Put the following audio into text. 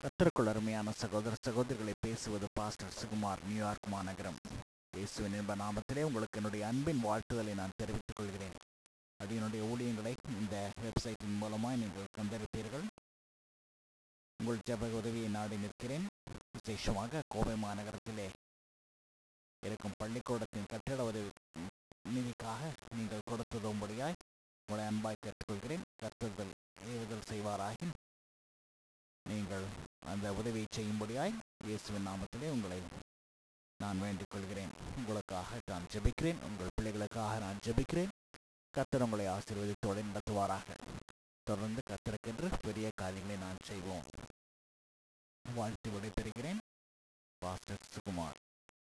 கத்திற்குள் அருமையான சகோதர சகோதரிகளை பேசுவது பாஸ்டர் சுகுமார் நியூயார்க் மாநகரம் இயேசுவின் இன்ப நாமத்திலே உங்களுக்கு என்னுடைய அன்பின் வாழ்த்துதலை நான் தெரிவித்துக் கொள்கிறேன் அடியனுடைய ஊழியங்களை இந்த வெப்சைட்டின் மூலமாக நீங்கள் கண்டிருப்பீர்கள் உங்கள் ஜப உதவியை நாடி நிற்கிறேன் விசேஷமாக கோவை மாநகரத்திலே இருக்கும் பள்ளிக்கூடத்தின் கட்டிட உதவி நிதிக்காக நீங்கள் கொடுத்துடும்படியாய் உங்களை அன்பாய் கேட்டுக்கொள்கிறேன் கற்றுதல் ஏவுதல் செய்வாராகின் நீங்கள் அந்த உதவியை செய்யும்படியாய் இயேசுவின் நாமத்திலே உங்களை நான் வேண்டிக் கொள்கிறேன் உங்களுக்காக நான் ஜெபிக்கிறேன் உங்கள் பிள்ளைகளுக்காக நான் ஜெபிக்கிறேன் கர்த்தர் உங்களை ஆசீர்வதித்தோடு நடத்துவாராக தொடர்ந்து கர்த்தருக்கென்று பெரிய காரியங்களை நான் செய்வோம் வாழ்த்து விடைபெறுகிறேன் பாஸ்டர் சுகுமார்